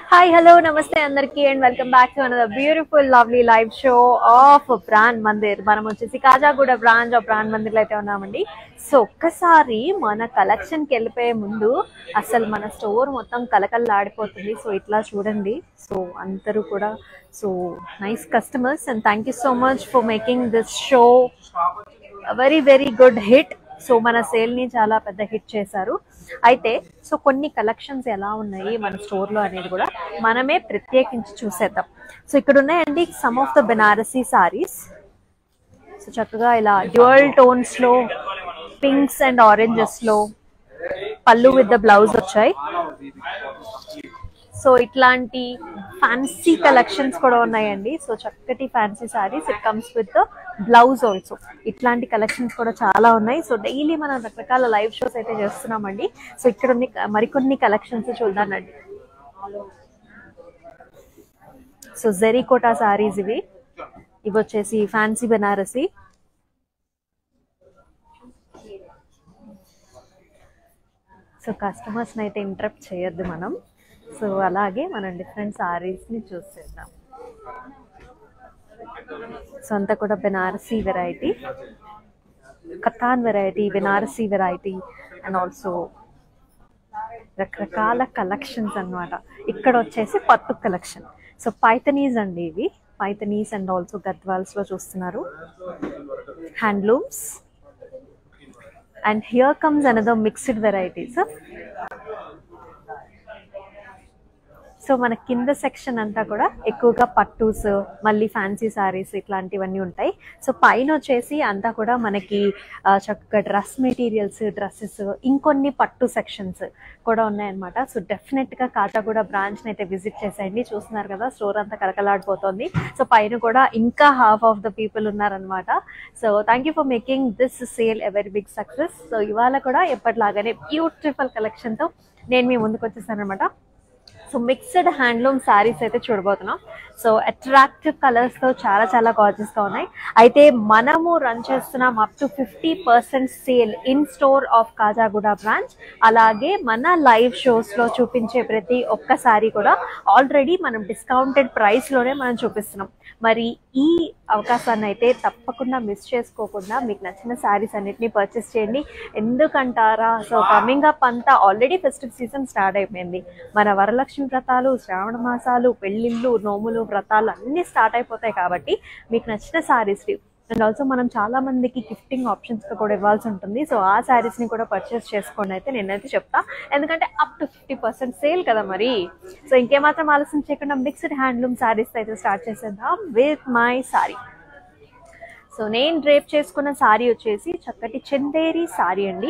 Hi hello నమస్తే అందరికి and welcome back to another beautiful lovely live show of brand Mandir మనం వచ్చేసి Khajaguda branch of brand Mandir లో అయితే ఉన్నామండి సో ఒక్కసారి మన కలెక్షన్ కి వెళ్ళిపోయే ముందు అసలు మన స్టోర్ మొత్తం కలకల్లాడిపోతుంది సో ఇట్లా చూడండి సో అందరూ కూడా so nice customers and thank you so much for making this show very very good hit so మన సేల్ ని చాలా పెద్ద హిట్ చేశారు అయితే సో కొన్ని కలెక్షన్స్ ఎలా ఉన్నాయి మన స్టోర్ లో అనేది కూడా మనమే ప్రత్యేకించి చూసేద్దాం సో ఇక్కడ ఉన్నాయండి some of the Banarasi saris so చక్కగా ఇలా డ్యూయల్ టోన్స్ లో పింక్స్ అండ్ ఆరెంజెస్ లో పళ్ళు విత్ ద బ్లౌజ్ వచ్చాయి సో ఇట్లాంటి ఫ్యాన్సీ కలెక్షన్స్ కూడా ఉన్నాయండి సో చక్కటి fancy saris it comes with blouse also ఇట్లాంటి కలెక్షన్స్ కూడా చాలా ఉన్నాయి సో డైలీ మనం రకరకాల లైవ్ షోస్ అయితే చేస్తున్నామండి సో ఇక్కడ ఉన్న మరికొన్ని కలెక్షన్స్ చూద్దానండి సో జెరీకోటా సారీస్ ఇవి ఇవి వచ్చేసి ఫ్యాన్సీ బెనారసి సో కస్టమర్స్ అయితే ఇంటరప్ట్ చేయొద్దు మనం సో అలాగే మనం డిఫరెంట్ సారీస్ ని చూసేద్దాం సో అంతా కూడా Banarasi variety Katan variety Banarasi variety and also రకరకాల కలెక్షన్స్ అన్నమాట ఇక్కడ వచ్చేసి పట్టు కలెక్షన్ సో పైతనీస్ అండి ఇవి పైతనీస్ అండ్ ఆల్సో గద్వాల్స్ లో చూస్తున్నారు handlooms and here comes another mixed varieties so మన కింద సెక్షన్ అంతా కూడా ఎక్కువగా పట్టూస్ మళ్ళీ ఫ్యాన్సీ సారీస్ ఇట్లాంటివన్నీ ఉంటాయి సో పైన వచ్చేసి అంతా కూడా మనకి ఆ, చక్కగా డ్రెస్ మెటీరియల్స్ డ్రెస్సెస్ ఇంకొన్ని పట్టు సెక్షన్స్ కూడా ఉన్నాయన్నమాట సో డెఫినెట్ గా కాచాగూడ బ్రాంచ్ అయితే విజిట్ చేసేయండి చూస్తున్నారు కదా స్టోర్ అంతా కలకలాడిపోతుంది సో పైన కూడా ఇంకా హాఫ్ ఆఫ్ ద పీపుల్ ఉన్నారనమాట so thank you for making this sale a very big success so ఇవాళ కూడా ఎప్పటిలాగానే బ్యూటిఫుల్ కలెక్షన్ తో నేను మీ ముందుకు వచ్చేసాను అనమాట సో మిక్స్డ్ హ్యాండ్లూమ్ శారీస్ అయితే చూడబోతున్నాం సో అట్రాక్టివ్ కలర్స్ తో చాలా చాలా గార్జెస్ గా ఉన్నాయి అయితే మనము రన్ చేస్తున్నాం up to fifty percent sale in store of Khajaguda branch అలాగే మన లైవ్ షోస్ లో చూపించే ప్రతి ఒక్క సారీ కూడా ఆల్రెడీ మనం డిస్కౌంటెడ్ ప్రైస్ లోనే మనం చూపిస్తున్నాం మరి ఈ అవకాశాన్ని అయితే తప్పకుండా మిస్ చేసుకోకుండా మీకు నచ్చిన శారీస్ అన్నిటిని పర్చేస్ చేయండి ఎందుకంటారా సో కమింగ్ అప్ అంతా ఆల్రెడీ ఫెస్టివ్ సీజన్ స్టార్ట్ అయిపోయింది మన వరలక్ష్మి వ్రతాలు శ్రావణ మాసాలు పెళ్లిళ్ళు నోములు వ్రతాలు అన్నీ స్టార్ట్ అయిపోతాయి కాబట్టి మీకు నచ్చిన శారీస్ అండ్ ఆల్సో మనం చాలా మందికి గిఫ్టింగ్ ఆప్షన్స్ కూడా ఇవ్వాల్సి ఉంటుంది సో ఆ శారీస్ ని కూడా పర్చేస్ చేసుకోండి అయితే నేనైతే చెప్తా ఎందుకంటే up to fifty percent sale కదా మరి సో ఇంకేమాత్రం ఆలస్యం చేయకుండా మిక్స్డ్ హ్యాండ్లూమ్ శారీస్ అయితే స్టార్ట్ చేసేద్దాం విత్ మై సారీ సో నేను డ్రేప్ చేసుకున్న సారీ వచ్చేసి చక్కటి చందేరి సారీ అండి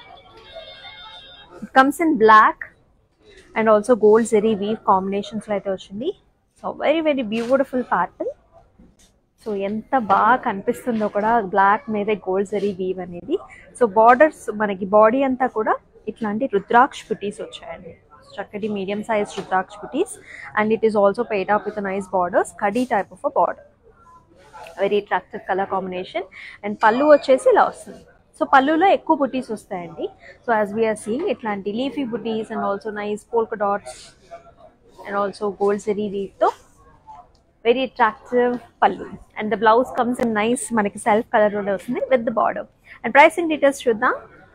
comes in black and also gold zari weave combinations లో అయితే వచ్చింది so very very beautiful pattern so ఎంత బాగా కనిపిస్తుందో కూడా బ్లాక్ మీదే గోల్డ్ జరీ వీవ్ అనేది సో బార్డర్స్ మనకి బాడీ అంతా కూడా ఇట్లాంటి రుద్రాక్ష పుటీస్ వచ్చాయండి చక్కటి మీడియం సైజ్ రుద్రాక్ష పుటీస్ and it is also paired up with nice borders khadi type of a border very attractive colour combination and పళ్ళు వచ్చేసి ఇలా వస్తుంది సో పళ్ళులో ఎక్కువ బుటీస్ వస్తాయండి సో యాజ్ వీఆర్ సీయింగ్ ఇట్లాంటి లీఫీ బుటీస్ and also nice polka dots and also gold zari వీవ్తో వెరీ అట్రాక్టివ్ పళ్ళు and the blouse comes in nice మనకి సెల్ఫ్ కలర్ లోనే వస్తుంది with the border and pricing details చూద్దాం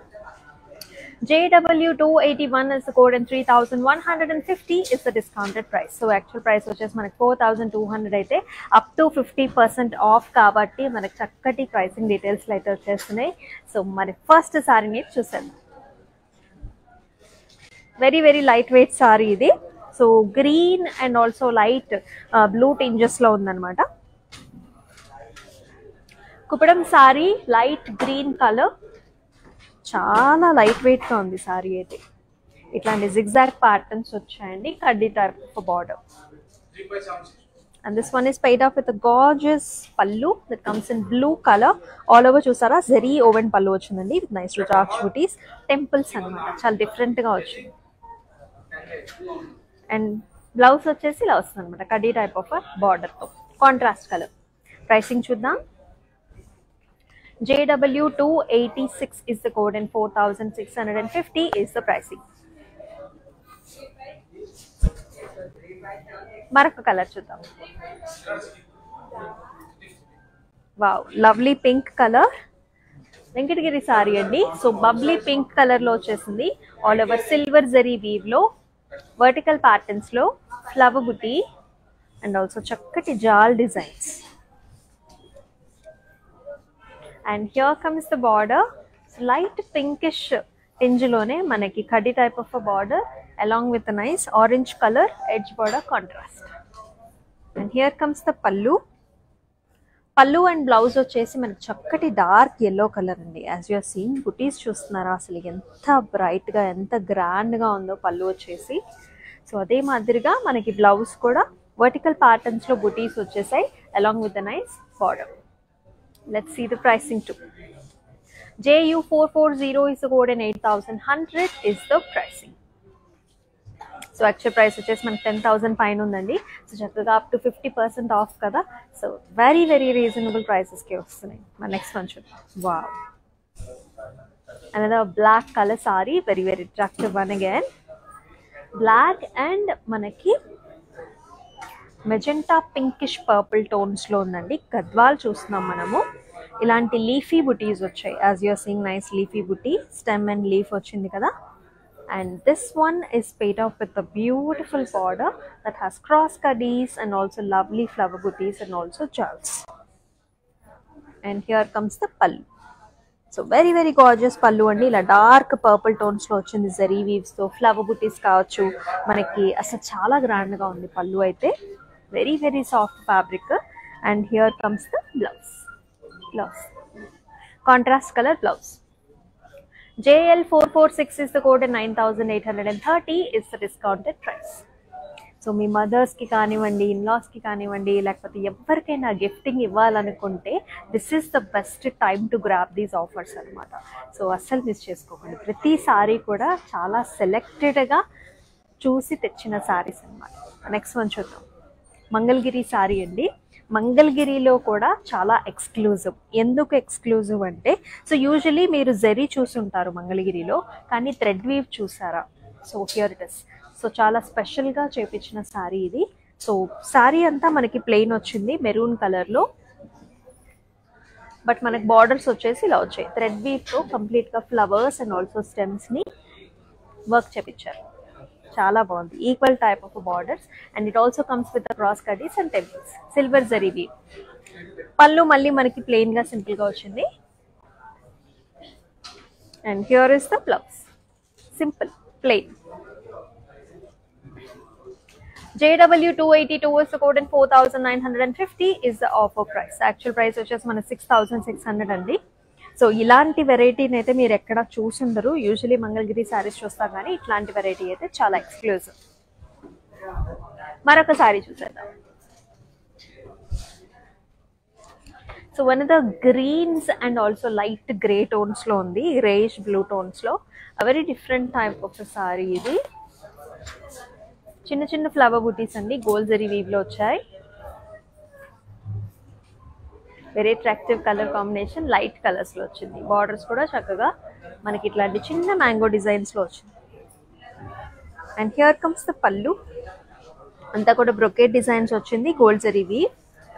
JW 281 is the code and 3150 is the discounted price. So actual price వచ్చేసి మనకి 4200 అయితే up to fifty percent off కాబట్టి మనకి చక్కటి ప్రైసింగ్ డీటెయిల్స్ అయితే వచ్చేస్తున్నాయి సో మరి ఫస్ట్ సారీని చూసేద్దాం very very light weight sari ఇది so green and also light blue tinges లో ఉందన్నమాట Kuppadam sari light green colour చాలా లైట్ వెయిట్ గా ఉంది సారీ అయితే ఇట్లాంటి జిగ్జాగ్ ప్యాటర్న్స్ వచ్చాయండి కడ్డీ type of border and this one is paired off with gorgeous పళ్ళు that comes in blue colour all over చూసారా జెరీ ఓవెన్ పళ్ళు వచ్చిందండి విత్ నైస్ రుద్రాక్ష బుటీస్ టెంపుల్స్ అన్నమాట చాలా డిఫరెంట్ గా వచ్చింది అండ్ బ్లౌజ్ వచ్చేసి ఇలా వస్తుంది అనమాట కడ్డీ టైప్ ఆఫ్ బార్డర్ తో కాంట్రాస్ట్ కలర్ ప్రైసింగ్ చూద్దాం JW286 is the code and 4650 is the pricing. మరొక కలర్ చూద్దాం wow lovely pink colour Venkatagiri sari అండి సో బబ్లీ పింక్ కలర్ లో వచ్చేసింది all over silver zari weave లో వర్టికల్ ప్యాటర్న్స్ లో ఫ్లవర్ బుటీ అండ్ ఆల్సో చక్కటి జాల్ designs and here comes the border light pinkish లోనే మనకి కడ్డీ type of border along with nice orange colour edge border contrast and here comes the పల్లు పళ్ళు అండ్ బ్లౌజ్ వచ్చేసి మనకి చక్కటి డార్క్ ఎల్లో కలర్ అండి యాజ్ యూఆర్ సీన్ బుటీస్ చూస్తున్నారా అసలు ఎంత బ్రైట్గా ఎంత గ్రాండ్గా ఉందో పళ్ళు వచ్చేసి సో అదే మాదిరిగా మనకి బ్లౌజ్ కూడా వర్టికల్ ప్యాటర్న్స్లో బుటీస్ వచ్చేసాయి along with the nice border let's see the pricing to JU four four zero is the code and eight thousand hundred is the pricing. So actual price వచ్చేసి మనకి టెన్ థౌసండ్ పైన ఉందండి so చక్కగా up to fifty percent off కదా so very very reasonable ప్రైసెస్కి వస్తున్నాయి మన next one చూద్దాం wow another black colour sari very very attractive one again black and మనకి మెజెంటా పింకిష్ పర్పుల్ టోన్స్లో ఉందండి గద్వాల్ చూస్తున్నాం మనము ఇలాంటి లీఫీ బుటీస్ వచ్చాయి as you're seeing nice leafy బుటీ స్టెమ్ అండ్ లీఫ్ వచ్చింది కదా and this one is paired off with a beautiful border that has cross కడీస్ అండ్ ఆల్సో లవ్లీ ఫ్లవర్ బుటీస్ అండ్ ఆల్సో జల్స్ అండ్ హియర్ కమ్స్ ద పల్లు so very very gorgeous పళ్ళు అండి ఇలా డార్క్ పర్పుల్ టోన్స్లో వచ్చింది జరీ వీవ్స్తో ఫ్లవర్ బుటీస్ కావచ్చు మనకి అసలు చాలా గ్రాండ్గా ఉంది పళ్ళు అయితే very very soft fabric and here comes the blouse blouse contrast colour blouse JL four four six is the code and nine thousand eight hundred and thirty is the discounted price. So మీ మదర్స్కి కానివ్వండి ఇన్లాస్కి కానివ్వండి లేకపోతే ఎవరికైనా gifting ఇవ్వాలనుకుంటే this is the best time to grab these offers అనమాట so అస్సలు మిస్ చేసుకోకండి ప్రతి సారీ కూడా చాలా సెలెక్టెడ్గా చూసి తెచ్చిన సారీస్ అనమాట నెక్స్ట్ వన్ చూద్దాం మంగళగిరి సారీ అండి మంగళగిరిలో కూడా చాలా ఎక్స్క్లూజివ్ ఎందుకు ఎక్స్క్లూజివ్ అంటే సో యూజువలీ మీరు జెరీ చూసుంటారు మంగళగిరిలో కానీ థ్రెడ్ వీవ్ చూసారా so here it is so చాలా స్పెషల్గా చేపించిన శారీ ఇది సో శారీ అంతా మనకి ప్లెయిన్ వచ్చింది మెరూన్ కలర్లో బట్ మనకి బార్డర్స్ వచ్చేసి ఇలా వచ్చాయి థ్రెడ్ వీవ్తో కంప్లీట్గా ఫ్లవర్స్ అండ్ ఆల్సో స్టెమ్స్ని వర్క్ చేపించారు చాలా బాగుంది equal type of borders and it also comes with cross కడీస్ and temples silver zari weave పళ్ళు మళ్ళీ మనకి ప్లెయిన్ గా సింపుల్ గా వచ్చింది and here is the blouse simple plain JW 282 is the code and 4950 is the offer price. Actual price వచ్చేసి మన six thousand six hundred అండి సో ఇలాంటి వెరైటీని అయితే మీరు ఎక్కడ చూసుండరు యూజువలీ మంగళగిరి శారీస్ చూస్తాం కానీ ఇట్లాంటి వెరైటీ అయితే చాలా ఎక్స్క్లూజివ్ మరొక శారీ చూసేద్దాం so one of the greens and also light grey tones లో ఉంది గ్రేష్ బ్లూ టోన్స్ లో very different type of sari ఇది చిన్న చిన్న ఫ్లవర్ బుటీస్ అండి గోల్డ్ జరీ వీవ్ లో వచ్చాయి very attractive colour combination light colours లో వచ్చింది బార్డర్స్ కూడా చక్కగా మనకి ఇట్లాంటి చిన్న మ్యాంగో డిజైన్స్ లో వచ్చింది అండ్ హియర్ కమ్స్ ద పళ్ళు అంతా కూడా బ్రొకేట్ డిజైన్స్ వచ్చింది gold zari weave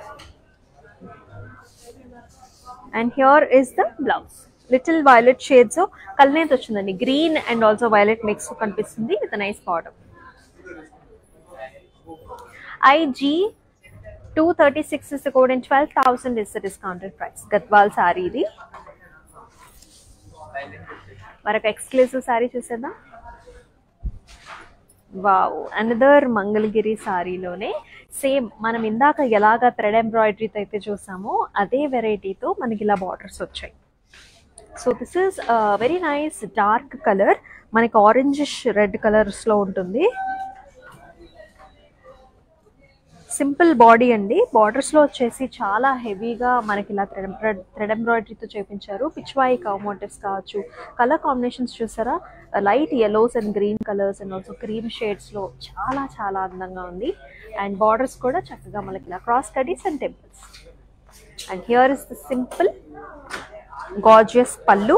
and here is the blouse little violet shades కల్నేత్ వచ్చిందండి green and also violet mix కనిపిస్తుంది with nice border IG two thirty six is code and twelve thousand is the discounted price Gadwal sari ఇది మరొక exclusive sari చూసేద్దాం wow another Mangalagiri సారీలోనే same మనం ఇందాక ఎలాగ థ్రెడ్ ఎంబ్రాయిడరీతో అయితే చూసామో అదే వెరైటీతో మనకి ఇలా బార్డర్స్ వచ్చాయి so this is very nice dark colour మనకి ఆరెంజిష్ రెడ్ కలర్స్లో ఉంటుంది సింపుల్ బాడీ అండి బార్డర్స్లో వచ్చేసి చాలా హెవీగా మనకి ఇలా థ్రెడ్ థ్రెడ్ ఎంబ్రాయిడరీతో చేపించారు పిచ్వాయి కవ్ మోటివ్స్ కావచ్చు కలర్ కాంబినేషన్స్ చూసారా light yellows and green colours and also cream షేడ్స్లో చాలా చాలా అందంగా ఉంది అండ్ బార్డర్స్ కూడా చక్కగా మనకి ఇలా క్రాస్ కడీస్ and temples and here is the simple gorgeous పళ్ళు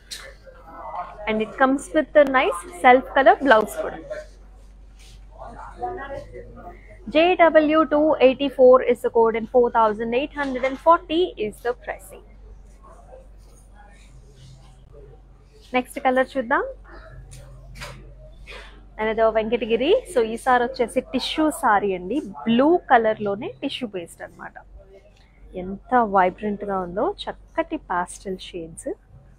and it comes with nice self colour blouse కూడా JW284 is the code and 4840 is the pricing. Next colour చూద్దాం అనేది వెంకటగిరి సో ఈసారి వచ్చేసి టిష్యూ సారీ అండి బ్లూ కలర్లోనే టిష్యూ పేస్ట్ అనమాట ఎంత వైబ్రెంట్గా ఉందో చక్కటి pastel shades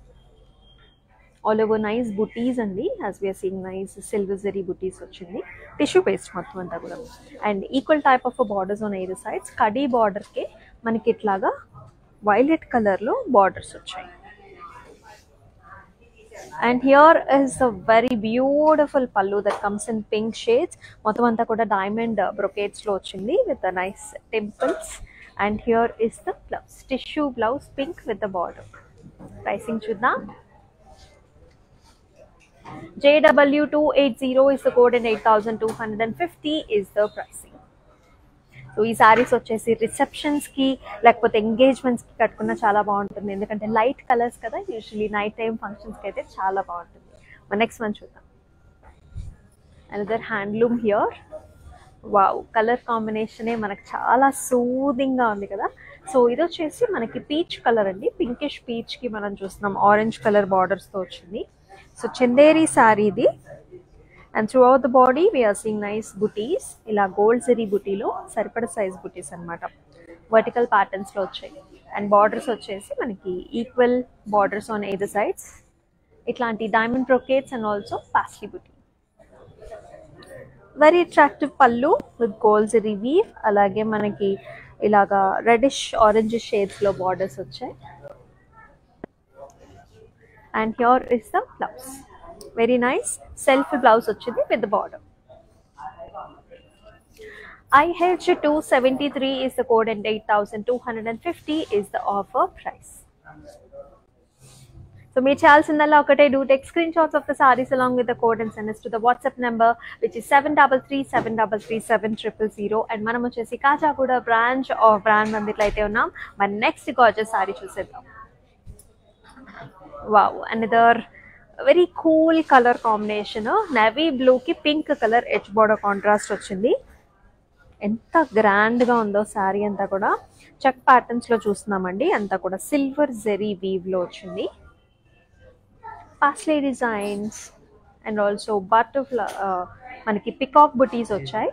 all over nice బుటీస్ అండి as we're seeing nice silver zari బుటీస్ వచ్చింది టిష్యూ పేస్ట్ మొత్తం అంతా కూడా and equal type of borders on ఐదు సైడ్స్ కడీ బార్డర్కి మనకి ఇట్లాగా వైలెట్ కలర్లో బార్డర్స్ వచ్చాయి and here is a very beautiful పళ్ళు that comes in pink shades మొత్తం అంతా కూడా డైమండ్ బ్రొకేట్స్లో వచ్చింది with the nice temples and here is the blouse tissue blouse pink with the border pricing చూద్దాం JW280 is the code and 8250 is the pricing. So ఈ సారీస్ వచ్చేసి రిసెప్షన్స్కి లేకపోతే ఎంగేజ్మెంట్స్కి కట్టుకున్న చాలా బాగుంటుంది ఎందుకంటే లైట్ కలర్స్ కదా యూజువలీ నైట్ టైం ఫంక్షన్స్కి అయితే చాలా బాగుంటుంది మన నెక్స్ట్ వన్ చూద్దాం another handloom here wow colour కాంబినేషనే మనకు చాలా సూదింగ్గా ఉంది కదా సో ఇది వచ్చేసి మనకి పీచ్ కలర్ అండి పింకిష్ పీచ్కి మనం చూస్తున్నాం ఆరెంజ్ కలర్ బార్డర్స్తో వచ్చింది సో చందేరి శారీ ఇది and throughout the body we're seeing nice బుటీస్ ఇలా గోల్డ్ జరీ బుటీలో సరిపడ సైజ్ బుటీస్ అనమాట వర్టికల్ ప్యాటర్న్స్లో వచ్చాయి అండ్ బార్డర్స్ వచ్చేసి మనకి equal borders on either sides ఇట్లాంటి diamond brocades and also paisley బుటీ వెరీ అట్రాక్టివ్ పళ్ళు విత్ గోల్డ్ జరీ వీవ్ అలాగే మనకి ఇలాగా రెడిష్ ఆరెంజ్ షేడ్స్లో బార్డర్స్ వచ్చాయి and here is the blouse very nice self blouse వచ్చింది with border IH 273 is the code and 8250 is the offer price. So మీరు చేయాల్సిందల్లా ఒకటే do take screen shots of the saris along with the code and send to the WhatsApp number which is seven double three seven double three seven triple zero and మనం వచ్చేసి Kachiguda branch of brand మందిట్లో అయితే ఉన్నాం మన next gorgeous sari చూసేద్దాం wow another very cool colour combination navy బ్లూకి pink colour edge border contrast వచ్చింది ఎంత గ్రాండ్గా ఉందో శారీ అంతా కూడా చెక్ ప్యాటర్న్స్లో చూస్తున్నామండి అంతా కూడా సిల్వర్ జెరీ వీవ్లో వచ్చింది paisley designs and also butterfly మనకి పికాక్ బుటీస్ వచ్చాయి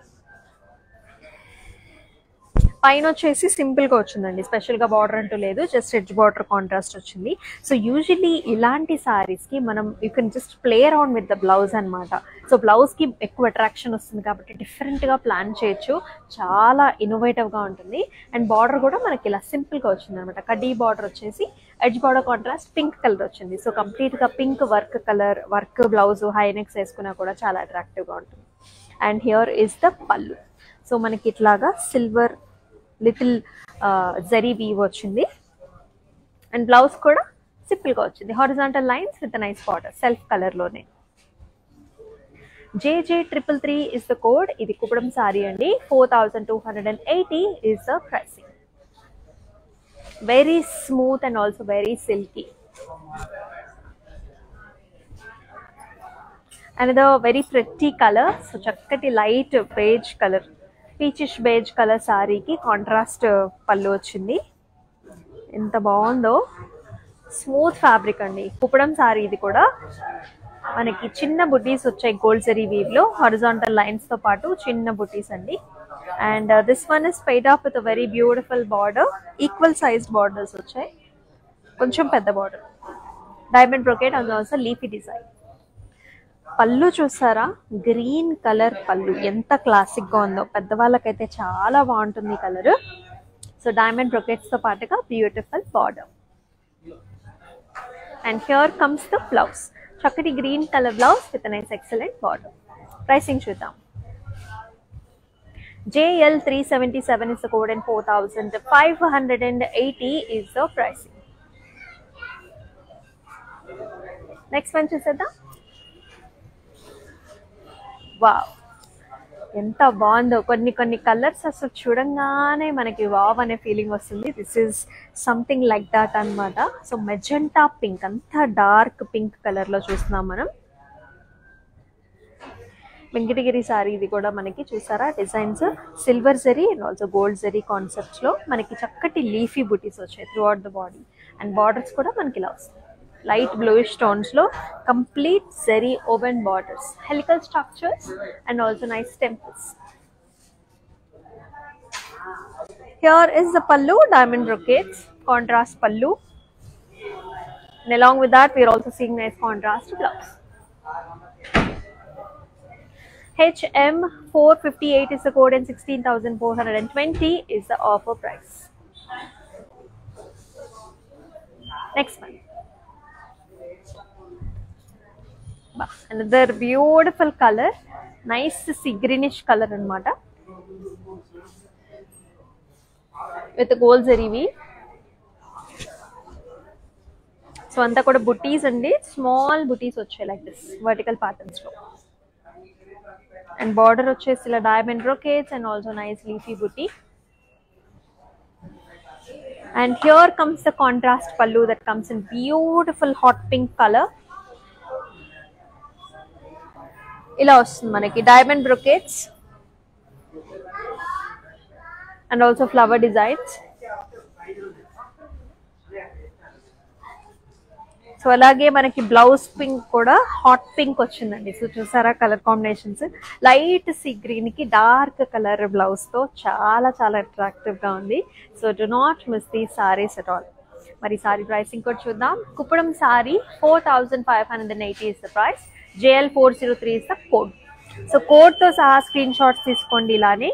పైన వచ్చేసి సింపుల్గా వచ్చిందండి స్పెషల్గా బార్డర్ అంటూ లేదు జస్ట్ ఎడ్జ్ బార్డర్ కాంట్రాస్ట్ వచ్చింది సో యూజువలీ ఇలాంటి సారీస్కి మనం you can just play around with the blouse అనమాట సో బ్లౌజ్కి ఎక్కువ అట్రాక్షన్ వస్తుంది కాబట్టి డిఫరెంట్గా ప్లాన్ చేయొచ్చు చాలా ఇన్నోవేటివ్గా ఉంటుంది అండ్ బార్డర్ కూడా మనకి ఇలా సింపుల్గా వచ్చింది అనమాట కడ్డీ బార్డర్ వచ్చేసి edge border contrast pink colour వచ్చింది సో కంప్లీట్గా pink work colour work blouse high necks వేసుకున్నా కూడా చాలా అట్రాక్టివ్గా ఉంటుంది and here is the pallu so మనకి ఇట్లాగా సిల్వర్ లిటిల్ జరీ వీవ్ వచ్చింది అండ్ బ్లౌజ్ కూడా సింపుల్గా వచ్చింది horizontal lines with nice border self కలర్లోనే J J triple three is the code ఇది కుప్పడం సారీ అండి four thousand two hundred and eighty is the pricing very smooth and also very silky and very pretty colour so చక్కటి light beige colour peachish beige colour శారీకి contrast pallu వచ్చింది ఎంత బాగుందో smooth fabric అండి కుప్పడం శారీ ఇది కూడా మనకి చిన్న బుటీస్ వచ్చాయి గోల్డ్ జరీ వీవ్ లో హారిజాంటల్ లైన్స్ తో పాటు చిన్న బుటీస్ అండి and this one is paired off with very beautiful border equal sized borders వచ్చాయి కొంచెం పెద్ద border diamond brocade and also leafy design pallu చూసారా గ్రీన్ కలర్ పళ్ళు ఎంత క్లాసిక్ గా ఉందో పెద్దవాళ్ళకైతే చాలా బాగుంటుంది ఈ కలర్ సో డైమండ్ బ్రొకెట్స్ తో పాటుగా beautiful border and here comes the blouse చక్కటి green colour blouse with nice excellent border pricing చూద్దాం JL 377 is the code and 4580 is the pricing. Next one చూసేద్దాం వావ్ ఎంత బాగుందో కొన్ని కొన్ని కలర్స్ అసలు చూడంగానే మనకి వావ్ అనే ఫీలింగ్ వస్తుంది this is something like that అన్నమాట సో మెజెంటా పింక్ అంతా డార్క్ పింక్ కలర్ లో చూస్తున్నాం మనం వెంకటగిరి సారీ ఇది కూడా మనకి చూసారా designs silver zari and also gold zari concepts లో మనకి చక్కటి లీఫీ బుటీస్ వచ్చాయి throughout the body and borders కూడా మనకి ఇలా వస్తాయి లైట్ బ్లూయిష్ స్టోన్స్ లో complete zari woven borders helical structures and also nice temples Here is the pallu, diamond brocades, contrast pallu. And along with that, we are also seeing nice contrast blouse. HM 458 is the code and 16,420 is the offer price. Next one. Bah, Another beautiful color, nice sea greenish color anamata. With gold జరీవి so అంతా కూడా బుటీస్ అండి small butis వచ్చాయి like this vertical patterns లో and border వచ్చేసి ఇలా diamond brocades and also nice leafy buti and here comes the contrast pallu that comes in beautiful hot pink colour ఇలా వస్తుంది మనకి diamond brocades and also flower designs so అలాగే మనకి blouse pink కూడా hot pink వచ్చిందండి so చూసారా colour combinations light sea green కి dark colour blouse తో చాలా చాలా అట్రాక్టివ్ గా ఉంది so do not miss the saris at all మరి సారీ ప్రైసింగ్ కూడా చూద్దాం Kuppadam sari four thousand five hundred and eighty is the price J L four zero three is the code so code తో సహా స్క్రీన్ షాట్స్ తీసుకోండి ఇలానే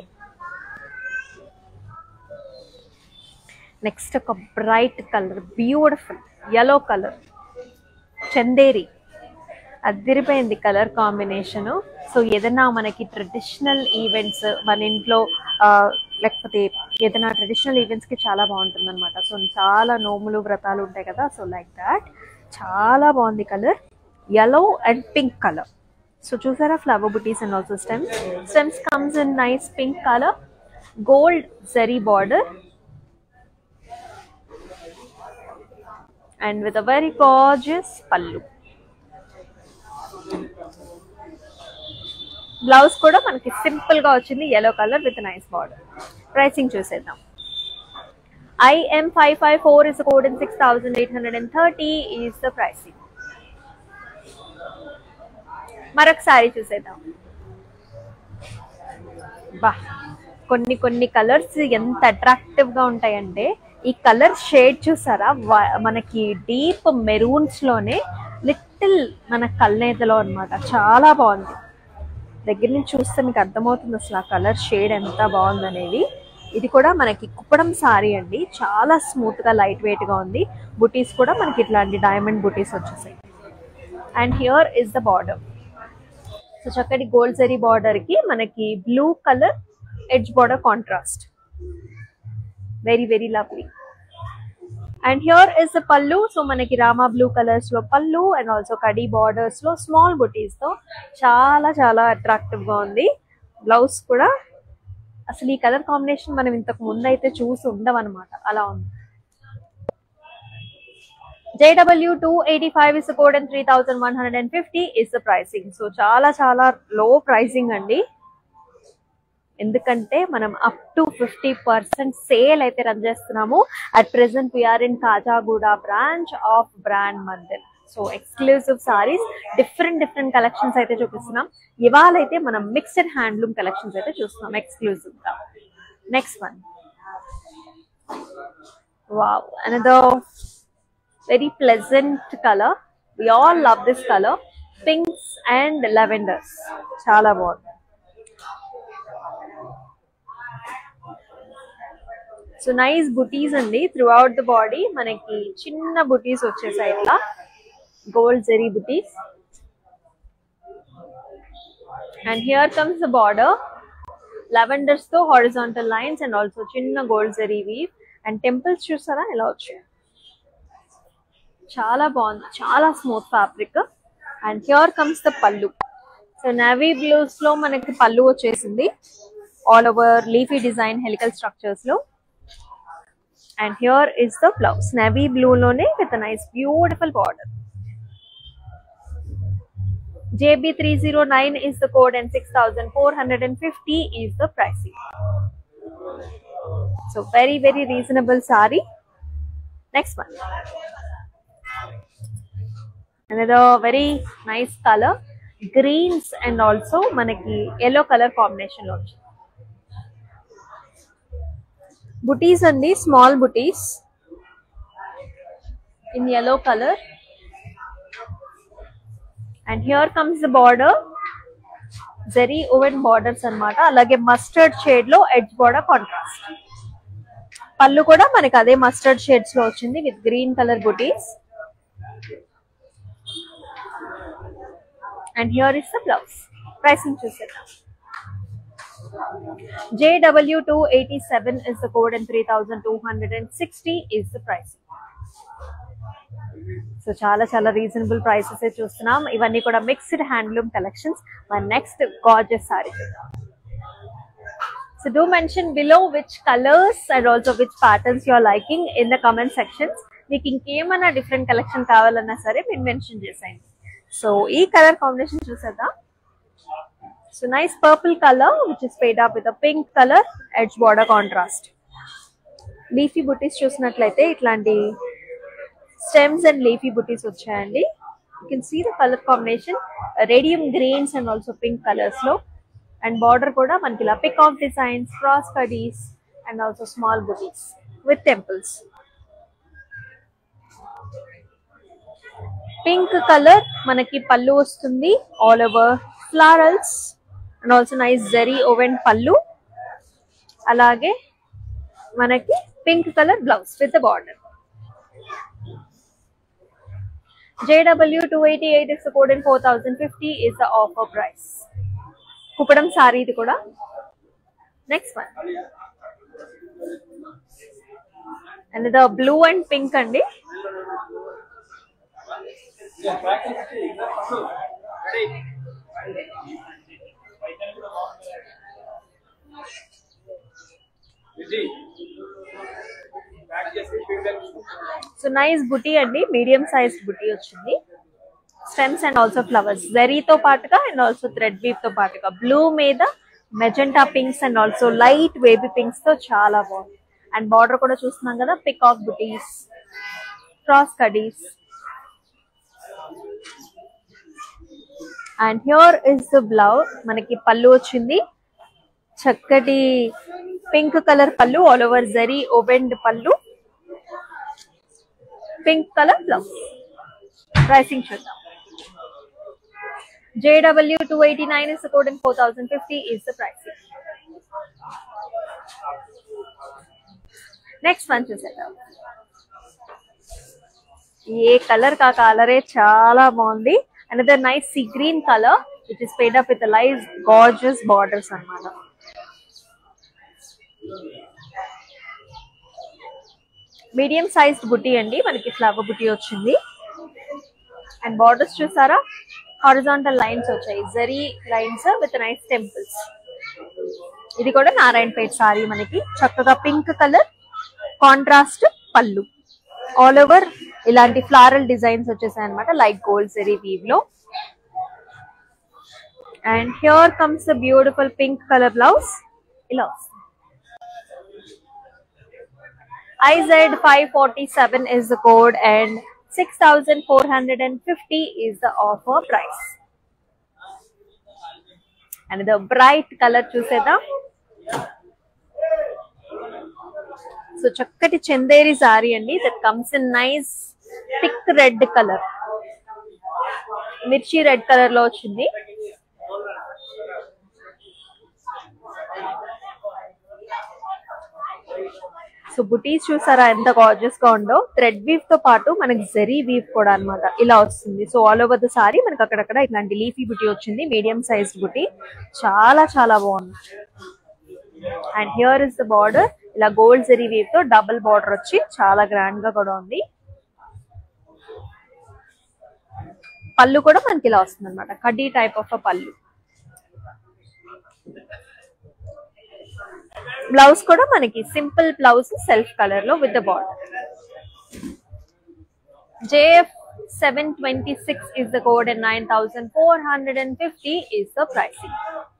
నెక్స్ట్ ఒక bright colour beautiful yellow colour Chanderi అదిరిపోయింది కలర్ కాంబినేషన్ సో ఏదైనా మనకి ట్రెడిషనల్ ఈవెంట్స్ మన ఇంట్లో ఆ, లేకపోతే ఏదైనా ట్రెడిషనల్ ఈవెంట్స్ కి చాలా బాగుంటుంది అనమాట సో చాలా నోములు వ్రతాలు ఉంటాయి కదా సో లైక్ దాట్ చాలా బాగుంది colour yellow and pink colour so చూసారా ఫ్లవర్ బుటీస్ and also stems stems comes in nice pink colour gold zari border and with a very gorgeous pallu. Blouse కూడా మనకి సింపుల్ గా వచ్చింది yellow colour with nice border pricing చూసేద్దాం I M five five four is code in six thousand eight hundred and thirty is the pricing మరొకసారి చూసేద్దాం బా కొన్ని కొన్ని కలర్స్ ఎంత అట్రాక్టివ్ గా ఉంటాయంటే ఈ కలర్ షేడ్ చూసారా వ- మనకి డీప్ మెరూన్స్ లోనే లిటిల్ మన కల్నేతలో అన్నమాట చాలా బాగుంది దగ్గర నుంచి చూస్తే మీకు అర్థమవుతుంది అసలు ఆ కలర్ షేడ్ ఎంత బాగుంది అనేది ఇది కూడా మనకి కుప్పడం సారీ అండి చాలా స్మూత్ గా లైట్ వెయిట్ గా ఉంది బుటీస్ కూడా మనకి ఇట్లాంటి డైమండ్ బుటీస్ వచ్చేసాయి and here is the border so చక్కటి గోల్డ్ జరీ బార్డర్ కి మనకి blue colour edge border contrast very very lovely and here is the పల్లు సో మనకి రామా బ్లూ కలర్స్ లో పల్లు అండ్ ఆల్సో కడీ బార్డర్స్ లో స్మాల్ బుటీస్ తో చాలా చాలా అట్రాక్టివ్ గా ఉంది బ్లౌజ్ కూడా అసలు ఈ కలర్ కాంబినేషన్ మనం ఇంతకు ముందు అయితే చూసి ఉండవన్నమాట అలా ఉంది JW two eighty five is code and three thousand one hundred and fifty is the pricing so చాలా చాలా లో ప్రైసింగ్ అండి ఎందుకంటే మనం up to fifty percent sale అయితే రన్ చేస్తున్నాము at present we are in Kachiguda branch of brand Mandir so exclusive saris different different collections అయితే చూపిస్తున్నాం ఇవాళ అయితే మనం మిక్స్డ్ హ్యాండ్లూమ్ కలెక్షన్స్ అయితే చూస్తున్నాం ఎక్స్క్లూసివ్ గా next one wow another very pleasant color. We all love this color. Pinks and lavenders. చాలా బాగుంది సో నైస్ బుటీస్ అండి త్రూ అవుట్ ద బాడీ మనకి చిన్న బుటీస్ వచ్చేసాయి ఇట్లా gold zari butis and here comes the border lavenders తో హారిజాంటల్ లైన్స్ అండ్ ఆల్సో చిన్న gold zari weave and temples చూసారా ఎలా వచ్చాయి చాలా బాగుంది చాలా smooth fabric and here comes the పల్లు సో నవీ బ్లూస్ లో మనకి పల్లు వచ్చేసింది all over leafy design helical structures లో and here is the blouse navy blue లోనే with nice beautiful border JB309 is the code and 6450 is the pricing. So very very reasonable sari. Next one. Another very nice color. Greens and also మనకి yellow color combination లో వచ్చింది బుటీస్ అండి small butis in yellow color and here comes the border zari woven borders అన్నమాట అలాగే mustard shade లో edge border contrast pallu కూడా మనకి అదే మస్టర్డ్ షేడ్స్ లో వచ్చింది with green colour butis and here is the blouse pricing చూసేద్దాం JW two eighty seven is the code and three thousand two hundred and sixty is the pricing. So చాలా చాలా reasonable prices చూస్తున్నాం ఇవన్నీ కూడా mixed handloom collections మన next gorgeous sari చూద్దాం so do mention below which colours and also which patterns you are liking in the comment sections మీకు ఇంకేమైనా different collection కావాలన్నా సరే మీరు మెన్షన్ చేసేయండి సో ఈ కలర్ కాంబినేషన్ చూసేద్దాం so nice purple colour which is paired up with pink colour edge border contrast leafy butis చూసినట్లయితే ఇట్లాంటి స్టెమ్స్ అండ్ లీఫీ బుటీస్ వచ్చాయండి you can see the colour combination radium greens and also pink colours లో and border కూడా మనకి ఇలా pick of designs cross కడీస్ and also small butis with temples pink colour మనకి పళ్ళు వస్తుంది all over florals and also nice zari woven pallu అలాగే మనకి pink colour blouse with border JW 288 is the code and 4050 is the offer price. Kuppadam sari ఇది కూడా next one and the blue and pink అండి so nice buti అండి medium size buti వచ్చింది stems and also flowers జెరీతో పాటుగా and also thread weave తో పాటుగా blue మీద magenta pinks and also light baby pinks తో చాలా బాగుంది అండ్ బార్డర్ కూడా చూస్తున్నాం కదా పిక్ ఆఫ్ బుటీస్ క్రాస్ కడీస్ and here is the blouse మనకి పళ్ళు వచ్చింది చక్కటి పింక్ కలర్ పళ్ళు all over zari woven pallu pink colour blouse pricing చూద్దాం JW 289 is the code and 4050 is the pricing. Next one చూసేద్దాం ఏ కలర్ కా కలరే చాలా బాగుంది another nice sea green colour which is paired up with nice gorgeous borders అన్నమాట medium sized buti అండి మనకి ఫ్లవర్ బుట్టి వచ్చింది అండ్ బార్డర్స్ చూసారా హారిజాంటల్ లైన్స్ వచ్చాయి zari lines with nice temples ఇది కూడా నారాయణపేట్ సారీ మనకి చక్కగా pink colour contrast pallu all over ఇలాంటి ఫ్లారల్ డిజైన్స్ వచ్చేసాయి అనమాట లైక్ గోల్డ్ జరీ వీవ్ లో and here comes beautiful pink colour blouse ఇలా వస్తుంది IZ 547 is the code and 6450 is the offer price. And the bright color చూసేద్దాం సో చక్కటి చందేరి సారీ అండి that comes in nice thick red colour mirchi red colour లో వచ్చింది so బుటీస్ చూసారా ఎంత గార్జియస్ గా ఉందో థ్రెడ్ వీవ్ తో పాటు మనకి జరీ వీవ్ కూడా అన్నమాట ఇలా వస్తుంది so all over the sari మనకి అక్కడక్కడ ఇట్లాంటి లీఫీ బుటీ వచ్చింది మీడియం సైజ్ బుటీ చాలా చాలా బాగుంది and here is the border ఇలా గోల్డ్ జరీ వీవ్ తో డబుల్ బార్డర్ వచ్చి చాలా గ్రాండ్ గా కూడా ఉంది పళ్ళు కూడా మనకి ఇలా వస్తుంది అనమాట కడ్డీ టైప్ ఆఫ్ పళ్ళు బ్లౌజ్ కూడా మనకి సింపుల్ బ్లౌజ్ సెల్ఫ్ కలర్ లో with the border J F seven twenty six is the code and nine thousand four hundred and fifty is the pricing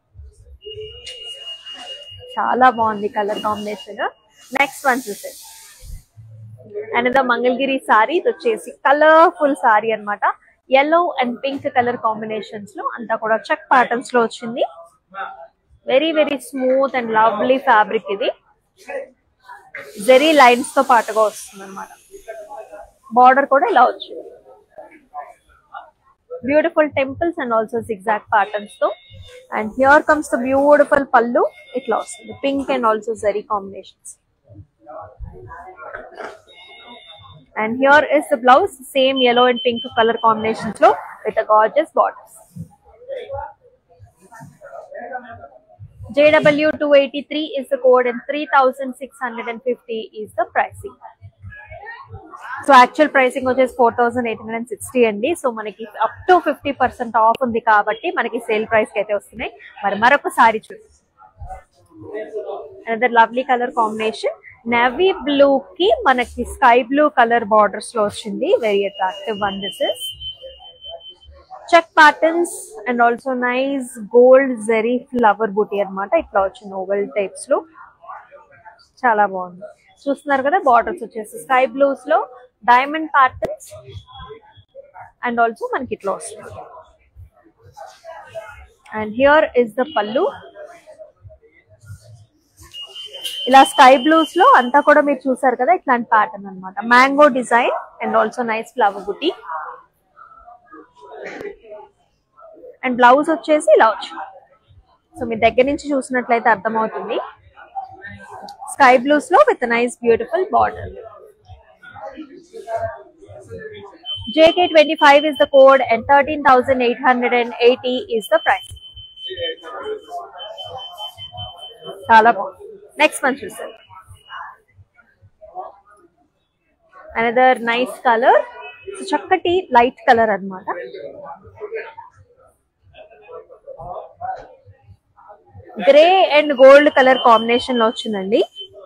చాలా బాగుంది కలర్ కాంబినేషన్ నెక్స్ట్ వన్ చూసే and Mangalagiri sari ఇది వచ్చేసి colourful sari అన్నమాట yellow and pink colour combinations లో అంతా కూడా check patterns లో వచ్చింది very very smooth and lovely fabric ఇది జెరీ లైన్స్ తో పాటుగా వస్తుంది అనమాట బార్డర్ కూడా ఇలా వచ్చింది beautiful temples and also zigzag patterns తో and here comes the beautiful pallu ఇట్లా వస్తుంది pink and also zari combinations and here is the blouse same yellow and pink colour combinations లో with gorgeous borders JW 283 is the code and 3650 is the pricing. So actual pricing వచ్చేసి four thousand eight hundred and sixty అండి so మనకి up to fifty percent off ఉంది కాబట్టి మనకి sale price కి అయితే వస్తున్నాయి మరి మరొకసారి చూసి another lovely colour combination navy blue కి మనకి స్కై బ్లూ కలర్ బార్డర్స్ లో వచ్చింది very attractive one this is check patterns and also nice gold zari flower buti అన్నమాట ఇట్లా వచ్చింది ఓవెల్ టైప్స్ లో చాలా బాగుంది చూస్తున్నారు కదా బార్డర్స్ వచ్చేసి స్కై బ్లూస్ లో డైమండ్ ప్యాటర్న్స్ అండ్ ఆల్సో మనకి ఇట్లా వస్తుంది అండ్ హియర్ ఇస్ ద పల్లు ఇలా స్కై బ్లూస్ లో అంతా కూడా మీరు చూసారు కదా ఇట్లాంటి ప్యాటర్న్ అన్నమాట mango design and also nice flower బుటీ అండ్ బ్లౌజ్ వచ్చేసి ఇలా వచ్చింది సో మీ దగ్గర నుంచి చూసినట్లయితే అర్థమవుతుంది స్కై బ్లూస్ లో with nice beautiful border JK twenty five is the code and thirteen thousand eight hundred and eighty is the price చాలా బాగుంది నెక్స్ట్ వన్ చూసారు అనదర్ నైస్ కలర్ చక్కటి లైట్ కలర్ అన్నమాట grey and gold colour combination లో వచ్చిందండి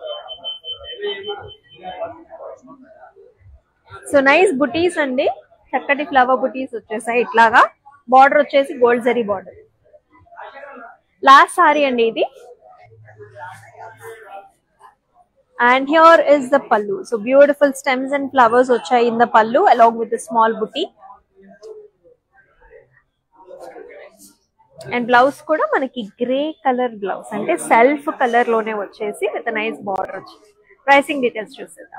so nice బుటీస్ అండి చక్కటి ఫ్లవర్ బుటీస్ వచ్చేసాయి ఇట్లాగా బార్డర్ వచ్చేసి gold zari border last sari అండి ఇది అండ్ హియర్ ఇస్ ద పల్లు so beautiful stems and flowers వచ్చాయి in the pallu along with small buti and blouse కూడా మనకి గ్రే కలర్ బ్లౌజ్ అంటే సెల్ఫ్ కలర్ లోనే వచ్చేసి విత్ నైస్ బార్డర్ వచ్చింది ప్రైసింగ్ డీటెయిల్స్ చూసేద్దాం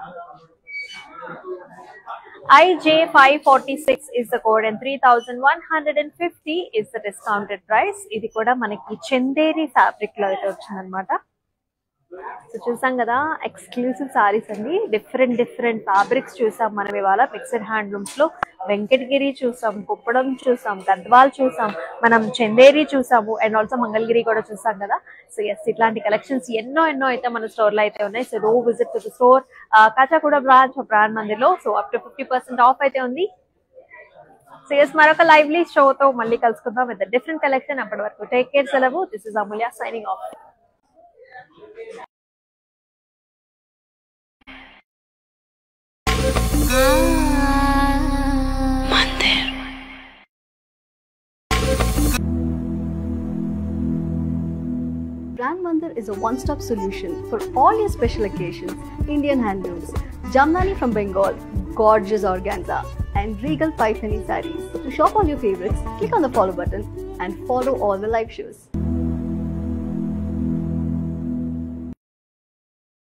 IJ five forty six is the code and three thousand one hundred and fifty is the discounted price ఇది కూడా మనకి చందేరి ఫ్యాబ్రిక్ లో అయితే వచ్చిందనమాట సో చూసాం కదా ఎక్స్క్లూసివ్ సారీస్ అండి డిఫరెంట్ డిఫరెంట్ ఫ్యాబ్రిక్స్ చూసాం మనం ఇవాళ మిక్సడ్ హ్యాండ్లూమ్స్ లో వెంకటగిరి చూసాం కుప్పడం చూసాం గద్వాల్ చూసాం మనం చందేరి చూసాము అండ్ ఆల్సో మంగళగిరి కూడా చూసాం కదా సో ఎస్ ఇట్లాంటి కలెక్షన్స్ ఎన్నో ఎన్నో అయితే మన స్టోర్ లో అయితే ఉన్నాయి సో రో visit to the store Kachiguda branch brand మందిలో so up to fifty percent off అయితే ఉంది సో ఎస్ మరొక లైవ్లీ షోతో మళ్ళీ కలుసుకుందాం విత్ డిఫరెంట్ కలెక్షన్ అప్పటి వరకు టేక్ కేర్ సెలవు this is Amulya signing off Brand Mandir is a one-stop solution for all your special occasions. Indian handlooms, Jamnani from Bengal, gorgeous organza, and regal Paithani sarees. To shop all your favorites, click on the follow button and follow all the live shows.